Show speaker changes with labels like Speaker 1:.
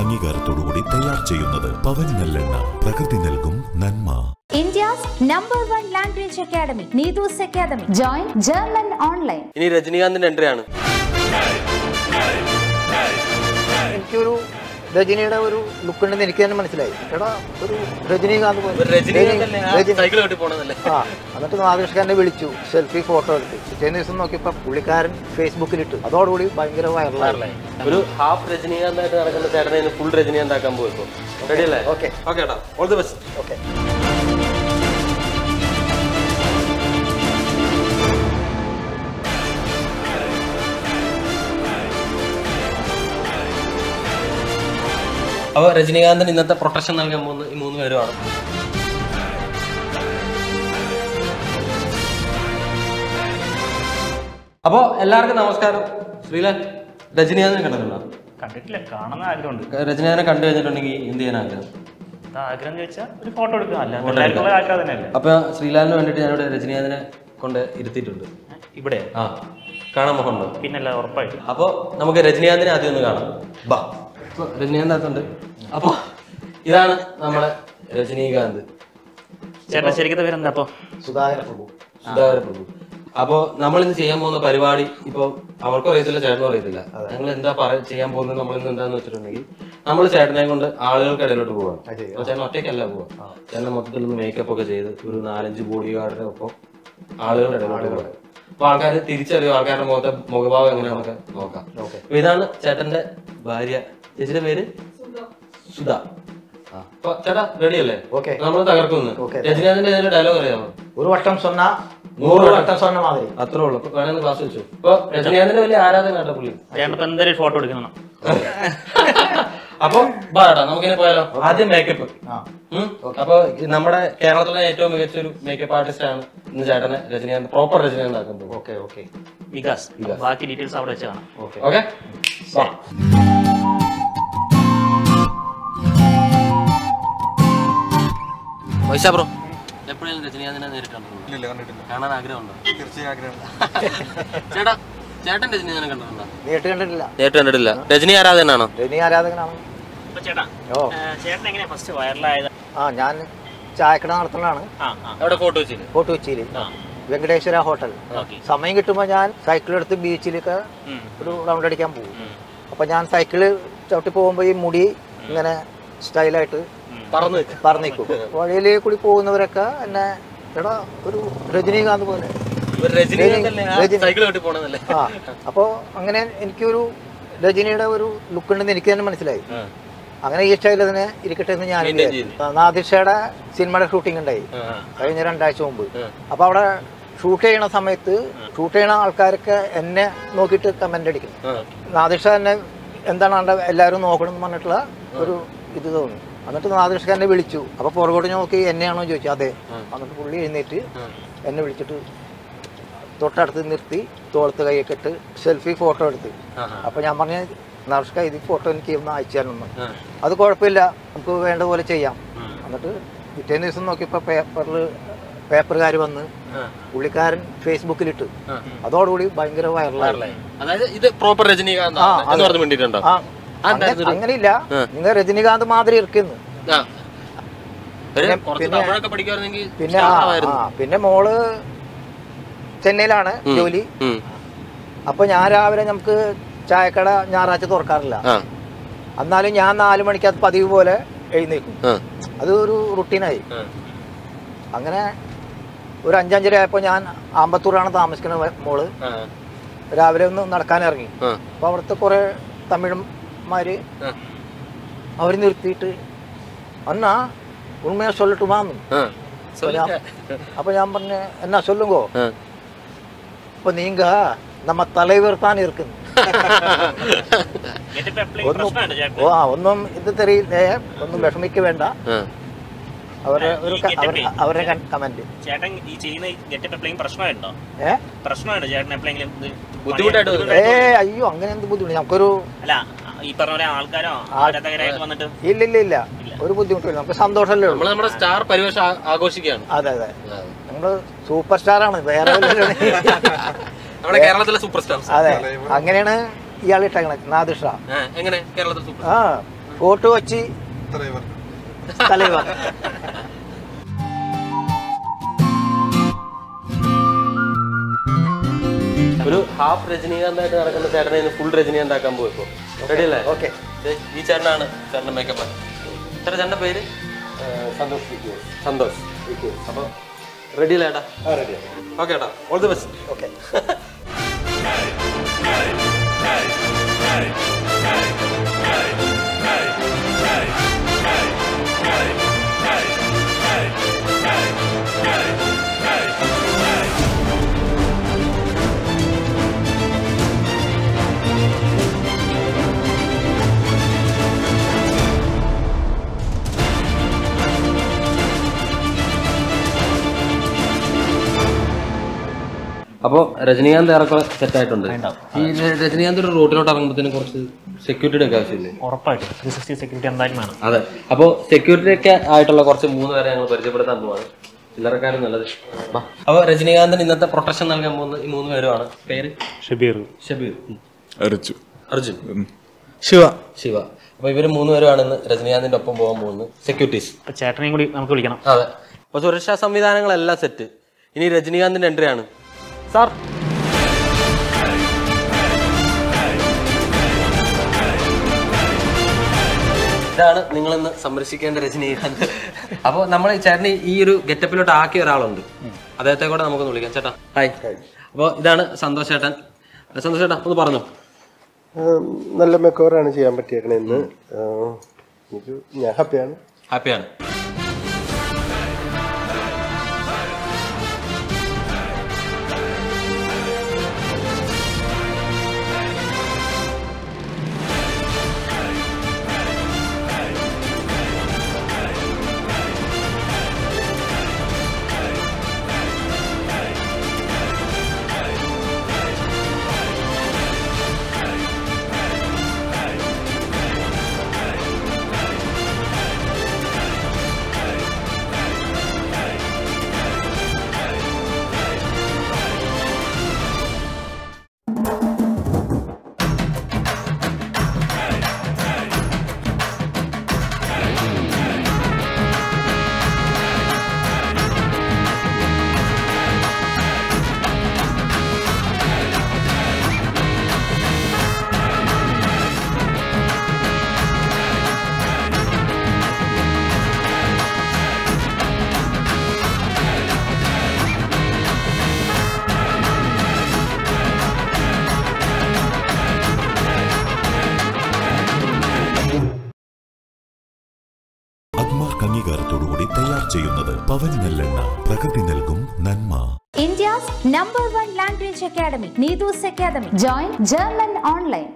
Speaker 1: അംഗീകാരത്തോടുകൂടി തയ്യാർ ചെയ്യുന്നത് പവൻ നെല്ലെണ്ണ പ്രകൃതി നൽകും നന്മ
Speaker 2: India's number one language academy, Needus Academy. Join German online.
Speaker 3: ഇനി രജനീകാന്തിന്റെ എൻട്രി ആണ്
Speaker 4: എനിക്കൊരു രജനിയുടെ ഒരു ലുക്ക് ഉണ്ടെന്ന് എനിക്ക് തന്നെ മനസ്സിലായി എടാ ഒരു രജനീകാന്ത് പോലെ
Speaker 3: ഒരു രജനീകാന്തല്ലേ ആ
Speaker 4: രജനി-
Speaker 3: സൈക്കിൾ കെട്ടി പോണതല്ലേ
Speaker 4: ആ എന്നിട്ട് നാഗേഷ്ഖാനെ വിളിച്ചു സെൽഫി ഫോട്ടോ എടുത്ത് പിറ്റേന്ന് ദിവസം നോക്കിയപ്പോ പുള്ളിക്കാരൻ ഫേസ്ബുക്കിലിട്ടു അതോടുകൂടി ഭയങ്കര വൈറലായി
Speaker 3: ഒരു ഹാഫ് രജനീകാന്തായിട്ട് നടക്കുന്ന ചേട്ടനെ ഫുൾ രജനീകാന്ത് ആക്കാൻ പോകും റെഡി അല്ലേ
Speaker 4: Okay.
Speaker 3: ഓക്കെ ഏട്ടാ ഓൾ ദി ബെസ്റ്റ്
Speaker 4: ഓക്കെ
Speaker 3: അപ്പോൾ രജനീകാന്തിന് ഇന്നത്തെ പ്രൊട്ടക്ഷൻ നൽകാൻ പോകുന്ന ഈ മൂന്ന് പേരുമാണ് അപ്പോൾ എല്ലാവർക്കും നമസ്കാരം ശ്രീലാൽ രജനീകാന്തിനെ കണ്ടിട്ടുണ്ടോ
Speaker 5: കണ്ടിട്ടില്ല കാണുന്ന ആഗ്രഹമുണ്ട്
Speaker 3: രജനീകാന്തിനെ കണ്ടു കഴിഞ്ഞിട്ടുണ്ടെങ്കിൽ എന്ത് ചെയ്യാൻ ആഗ്രഹം
Speaker 5: എന്താ ആഗ്രഹം എന്ന് ചോദിച്ചാൽ ഒരു ഫോട്ടോ എടുക്കുക അല്ല എല്ലാവർക്കും ഉള്ള ആഗ്രഹം തന്നെയല്ലേ
Speaker 3: അപ്പൊ ശ്രീലാലിന് വേണ്ടിയിട്ട് ഞാനിവിടെ രജനീകാന്തിനെ കൊണ്ട് ഇരുത്തിയിട്ടുണ്ട്
Speaker 5: ഇവിടെ
Speaker 3: ആ കാണാൻ മുഖമുണ്ടോ
Speaker 5: പിന്നല്ല ഉറപ്പായിട്ട്
Speaker 3: അപ്പോൾ നമുക്ക് രജനീകാന്തിനെ ആദ്യം ഒന്ന് കാണാം ബാ ഇപ്പൊ രജനീകാന്ത് അകത്തുണ്ട് അപ്പോൾ ഇതാണ് നമ്മുടെ രജനീകാന്ത്
Speaker 5: ചേട്ടാ ശരിക്കത്തെ പേരെന്താ അപ്പൊ
Speaker 4: സുധാകര പ്രഭു
Speaker 3: സുധാകര പ്രഭു അപ്പോൾ നമ്മൾ ഇന്ന് ചെയ്യാൻ പോകുന്ന പരിപാടി ഇപ്പോൾ അവർക്കും അറിയത്തില്ല ചേട്ടനും അറിയത്തില്ല ഞങ്ങൾ എന്താ പറ ചെയ്യാൻ പോകുന്നത് നമ്മൾ ഇന്ന് എന്താന്ന് വെച്ചിട്ടുണ്ടെങ്കിൽ നമ്മൾ ചേട്ടനെ കൊണ്ട് ആളുകൾക്കിടയിലോട്ട് പോവാം അപ്പോൾ ചേട്ടൻ ഒറ്റയ്ക്കല്ല പോവാം ചേട്ടൻ മൊത്തത്തിൽ ഒന്ന് മേക്കപ്പ് ഒക്കെ ചെയ്ത് ഒരു നാലഞ്ച് ബോഡി ഗാർഡിനെ ഒപ്പം ആളുകളുടെ ഇടയിലോട്ട് പോകാം അപ്പൊ ആൾക്കാർ തിരിച്ചറിയും ആൾക്കാരുടെ മുഖത്തെ മുഖഭാവം എങ്ങനെയാണെന്നൊക്കെ നോക്കാം അപ്പൊ ഇതാണ് ചേട്ടന്റെ ഭാര്യ ചേച്ചിയുടെ പേര് സുധ ആ. അപ്പൊ ചേട്ടാ റെഡി അല്ലേ
Speaker 4: Okay.
Speaker 3: നമ്മൾ തകർക്കുന്നു രജനീകാന്തിന്റെ ഏതെങ്കിലും ഡയലോഗ് അറിയാമോ
Speaker 4: ഒരു വട്ടം സ്വന്ന
Speaker 3: നൂറ്
Speaker 4: നൂറ് വട്ടം സ്വന്ന മാതിരി
Speaker 3: അത്രേ ഉള്ളൂ അപ്പൊ വേണമെന്ന് ക്ലാസ് വെച്ചു അപ്പൊ രജനീകാന്തിന്റെ വലിയ ആരാധന കേട്ടോ പുള്ളി
Speaker 5: ചേട്ടൻ ഇപ്പൊ എന്തായാലും ഫോട്ടോ എടുക്കണം
Speaker 3: അപ്പൊ ബാടാ നമുക്കിനി പോയാലോ ആദ്യം മേക്കപ്പ്
Speaker 4: ആ
Speaker 3: അപ്പൊ ഈ നമ്മുടെ കേരളത്തിലെ ഏറ്റവും മികച്ച ഒരു മേക്കപ്പ് ആർട്ടിസ്റ്റ് ആണ് ഇന്ന് ചേട്ടനെ രജനീകാന്ത് പ്രോപ്പർ രജനീകാന്ത് ആക്കാൻ പോകും
Speaker 4: ഓക്കെ ഓക്കെ
Speaker 5: വികാസ് ബാക്കി ഡീറ്റെയിൽസ് അവിടെ വെച്ച് കാണാം
Speaker 3: ഓക്കെ വൈശാ ബ്രോ എപ്പോഴും രജനീകാന്തിനെ നേരിട്ടുണ്ടോ കാണാൻ ആഗ്രഹമുണ്ടോ ചേട്ടാ ചേട്ടൻ രജനീകാന്തിനെ കണ്ടിട്ടുണ്ടോ
Speaker 4: നേരിട്ട് കണ്ടിട്ടില്ല
Speaker 3: നേരിട്ട് കണ്ടിട്ടില്ല രജനി ആരാധനാണോ
Speaker 4: രജനി ആരാധകനാണ്
Speaker 5: അപ്പൊ ചേട്ടാ
Speaker 4: ഓ
Speaker 5: ചേട്ടൻ എങ്ങനെയാ ഫസ്റ്റ് വൈറലായത്
Speaker 4: ആ ഞാൻ ചായക്കട നടത്തുന്നതാണ്
Speaker 5: ആ ആ
Speaker 3: അവിടെ ഫോട്ടോ വെച്ചില്ല
Speaker 4: ഫോർട്ട് കൊച്ചിയിൽ വെങ്കടേശ്വര ഹോട്ടൽ
Speaker 5: ഓക്കെ
Speaker 4: സമയം കിട്ടുമ്പോൾ ഞാൻ സൈക്കിൾ എടുത്ത് ബീച്ചിലൊക്കെ ഒരു റൗണ്ട് അടിക്കാൻ പോകും അപ്പോൾ ഞാൻ സൈക്കിള് ചവിട്ടി പോകുമ്പോൾ ഈ മുടി ഇങ്ങനെ സ്റ്റൈലായിട്ട്
Speaker 3: പറന്ന്
Speaker 4: പറന്നിക്കും വഴിയിൽ കൂടി പോകുന്നവരൊക്കെ എന്നെ എടാ ഒരു രജനീകാന്ത് പോലെ രജനി-
Speaker 3: സൈക്കിൾ കെട്ടി പോണതല്ലേ
Speaker 4: ആ അപ്പോൾ അങ്ങനെ എനിക്കൊരു രജനിയുടെ ഒരു ലുക്ക് ഉണ്ടെന്ന് എനിക്ക് തന്നെ മനസ്സിലായി അങ്ങനെ ഈ സ്റ്റൈൽ തന്നെ ഇരിക്കട്ടെ എന്ന് ഞാൻ
Speaker 3: Maintain
Speaker 4: വിചാരിച്ചു. ആ, നാദിർഷയുടെ സിനിമയുടെ ഷൂട്ടിംഗ് ഉണ്ടായി കഴിഞ്ഞ രണ്ടാഴ്ച മുമ്പ് അപ്പൊ അവിടെ ഷൂട്ട് ചെയ്യണ സമയത്ത് ഷൂട്ട് ചെയ്യണ ആൾക്കാരൊക്കെ എന്നെ നോക്കിയിട്ട് കമന്റ് അടിക്കും നാദിർഷ തന്നെ എന്താണ് അവിടെ എല്ലാവരും നോക്കണം എന്ന് പറഞ്ഞിട്ടുള്ള ഒരു ഇത് തോന്നി എന്നിട്ട് നാദിർഷ എന്നെ വിളിച്ചു അപ്പൊ പുറകോട്ട് നോക്കി എന്നെയാണോ ചോദിച്ചു അതെ എന്നിട്ട് പുള്ളി എഴുന്നേറ്റ് എന്നെ വിളിച്ചിട്ട് തൊട്ടടുത്ത് നിർത്തി തോളത്ത് കൈയൊക്കെ ഇട്ട് സെൽഫി ഫോട്ടോ എടുത്ത് അപ്പൊ ഞാൻ പറഞ്ഞ നാദിർഷ ഇത് ഫോട്ടോ എനിക്ക് ഒന്ന് അയച്ചു തരണം അത് കുഴപ്പമില്ല നമുക്ക് വേണ്ട പോലെ ചെയ്യാം എന്നിട്ട് പിറ്റേന്ന് ദിവസം നോക്കിയപ്പോൾ പേപ്പറിൽ പേപ്പറുകാർ വന്ന് പുള്ളിക്കാരൻ ഫേസ്ബുക്കിലിട്ട് അതോടുകൂടി ഭയങ്കര വൈറലായി
Speaker 3: അതായത് ഇത് പ്രോപ്പർ രജനീകാന്ത്
Speaker 4: ആ,
Speaker 3: എന്ന് പറഞ്ഞ് വേണ്ടിട്ടുണ്ടോ
Speaker 4: ആ അങ്ങനെ- അങ്ങനെയില്ല നിങ്ങൾ രജനികാന്ത് മാതിരി ഇരിക്കുന്നു പിന്നെ-
Speaker 3: കുറച്ച്
Speaker 4: പിന്നെ-
Speaker 3: തമിഴൊക്കെ പഠിക്കുവായിരുന്നെങ്കിൽ
Speaker 4: പിന്നെ ആ, ആ പിന്നെ മോള് ചെന്നൈയിലാണ് ജോലി
Speaker 3: ഉം.
Speaker 4: അപ്പൊ ഞാൻ രാവിലെ നമുക്ക് ചായക്കട ഞായറാഴ്ച തുറക്കാറില്ല
Speaker 3: ആ,
Speaker 4: എന്നാലും ഞാൻ നാല് മണിക്ക് അത് പതിവ് പോലെ എഴുന്നേക്കും
Speaker 3: ആ,
Speaker 4: അത് ഒരു റുട്ടീനായി
Speaker 3: ആ.
Speaker 4: അങ്ങനെ ഒരു അഞ്ചഞ്ചര ആയപ്പോൾ ഞാൻ ആമ്പത്തൂരാണ് താമസിക്കുന്ന മോള്
Speaker 3: ആ,
Speaker 4: രാവിലെ ഒന്ന് നടക്കാൻ ഇറങ്ങി
Speaker 3: ആ.
Speaker 4: അപ്പോൾ അവിടുത്തെ കുറേ തമിഴന്മാര്
Speaker 3: ആ.
Speaker 4: അവർ നിർത്തിയിട്ട് അന്നാ ഉണ്മയെ ചൊല്ലട്ട് വാന്നു
Speaker 3: ആ.
Speaker 4: അപ്പോൾ ഞാൻ അപ്പോൾ ഞാൻ പറഞ്ഞ എന്നാ சொல்லுங்கோ
Speaker 3: ആ.
Speaker 4: இப்போ நீங்க நம்ம தலைவர் தான் இருக்கு
Speaker 5: ഇതിപ്പോ എപ്പോഴും
Speaker 4: ഒന്നും
Speaker 5: പ്രശ്നമുണ്ട് ചേട്ടൻ
Speaker 4: ഓ ആ ഒന്നും ഇത് തെറിയില്ലേ ഒന്നും വിഷമിക്ക വേണ്ട
Speaker 3: ആ.
Speaker 4: അവരുടെ ഒരു ക- അവർ- അവരുടെ കമന്റ്
Speaker 5: ചേട്ടൻ ഈ ചെയ്യുന്ന ഗെറ്റപ്പ് എപ്പോഴും പ്രശ്നമുണ്ടോ
Speaker 4: ഏ
Speaker 5: പ്രശ്നമുണ്ടോ ചേട്ടൻ എപ്പോഴെങ്കിലും ഇത്
Speaker 3: ബുദ്ധിമുട്ടായിട്ട്
Speaker 5: പണി-
Speaker 3: വരുന്നത്?
Speaker 4: ഏ അയ്യോ അങ്ങനെ എന്ത് ബുദ്ധിമുട്ട് നമുക്കൊരു
Speaker 5: അല്ല ഈ പറഞ്ഞ പോലെ ആൾക്കാരോ ആരാധകരായിട്ട് വന്നിട്ട്
Speaker 4: ഇല്ല ഇല്ല ഇല്ല ഒരു ബുദ്ധിമുട്ടില്ല നമുക്ക് സന്തോഷമല്ലേ ഉള്ളൂ
Speaker 3: നമ്മള് നമ്മുടെ സ്റ്റാർ പരിവേഷം ആ- ആഘോഷിക്കുകയാണ്
Speaker 4: അതെ അതെ നമ്മള് സൂപ്പർ സ്റ്റാർ ആണ് വേറെ വല്ലവരും
Speaker 3: നമ്മുടെ കേരളത്തിലെ സൂപ്പർ സ്റ്റാർ
Speaker 4: അതെ അങ്ങനെയാണ് ഇയാൾ ഇട്ടേക്കണത് നാദിഷ
Speaker 3: എങ്ങനെ കേരളത്തിലെ സൂപ്പർ
Speaker 4: ആ കോട്ട് കൊച്ചി തലൈവർ
Speaker 3: ഒരു ഹാഫ് രജനീകാന്തായിട്ട് നടക്കുന്ന ചേട്ടനെ ഇന്ന് ഫുൾ രജനീകാന്ത് ആക്കാൻ പോകും ഇപ്പോൾ റെഡി അല്ലേ
Speaker 4: ഓക്കെ
Speaker 3: ദേ, ഈ ചേട്ടനാണ് ചേട്ടൻ്റെ മേക്കപ്പ് ചേട്ടാ ചേട്ടൻ്റെ പേര്
Speaker 4: സന്തോഷ്
Speaker 3: സന്തോഷ് അപ്പോൾ റെഡി അല്ലേ ഏട്ടാ ഓക്കെ ഏട്ടാ ഓൾ ദി ബെസ്റ്റ്
Speaker 4: ഓക്കെ
Speaker 3: അപ്പോൾ രജനീകാന്ത് ഏറെക്കുറെ സെറ്റ് ആയിട്ടുണ്ട് ഈ ര- രജനീകാന്ത് ഒരു റൂട്ടിലോട്ട് ഇറങ്ങുമ്പോഴത്തേനും കുറച്ച് സെക്യൂരിറ്റിയുടെ ഒക്കെ ആവശ്യമില്ലേ
Speaker 5: ഉറപ്പായിട്ടും ത്രീ സിക്സ്റ്റി സെക്യൂരിറ്റി എന്തായാലും വേണം
Speaker 3: അതെ അപ്പോൾ സെക്യൂരിറ്റി ഒക്കെ ആയിട്ടുള്ള കുറച്ച് മൂന്ന് പേരെ ഞങ്ങൾ പരിചയപ്പെടുത്താൻ പോവാണ് ചില്ലറക്കാരും നല്ലത് അപ്പോൾ രജനീകാന്തിന് ഇന്നത്തെ പ്രൊട്ടക്ഷൻ നൽകാൻ പോകുന്ന ഈ മൂന്ന് പേരുമാണ് പേര്
Speaker 5: ഷബീർ
Speaker 3: ഷബീർ
Speaker 6: അരച്ചു
Speaker 3: അർജുൻ
Speaker 6: ശിവ
Speaker 3: ശിവ അപ്പോൾ ഇവർ മൂന്ന് പേരുമാണ് ഇന്ന് രജനീകാന്തിന്റെ ഒപ്പം പോകാൻ പോകുന്നത് സെക്യൂരിറ്റീസ്
Speaker 5: അപ്പൊ ചേട്ടനെയും കൂടി നമുക്ക് വിളിക്കണം
Speaker 3: അതെ അപ്പോൾ സുരക്ഷാ സംവിധാനങ്ങളെല്ലാം സെറ്റ് ഇനി രജനീകാന്തിന്റെ എൻട്രി ആണ്
Speaker 5: സാർ
Speaker 3: ഇതാണ് നിങ്ങൾ ഇന്ന് സന്ദർശിക്കേണ്ട രജനീകാന്ത് അപ്പോൾ നമ്മൾ ഈ ചേട്ടനെ ഈ ഒരു ഗെറ്റപ്പിലോട്ട് ആക്കിയ ഒരാളുണ്ട് അദ്ദേഹത്തെ കൂടെ നമുക്ക് വിളിക്കാം ചേട്ടാ ഹായ് അപ്പോൾ ഇതാണ് സന്തോഷ് ചേട്ടൻ സന്തോഷ് ചേട്ടാ ഒന്ന് പറഞ്ഞു
Speaker 7: ആം, നല്ല മെക്കോറാണ് ചെയ്യാൻ പറ്റിയേക്കണേ ഇന്ന് ആം, എനിക്ക് ഞാൻ ഹാപ്പിയാണ്
Speaker 3: ഹാപ്പിയാണ്
Speaker 1: അഗ്മാർക്ക് അംഗീകാരത്തോടുകൂടി തയ്യാർ ചെയ്യുന്നത് പവൻ നെല്ലെണ്ണ പ്രകൃതി നൽകും നന്മ
Speaker 2: India's number one language academy, Nidus Academy. Join German online.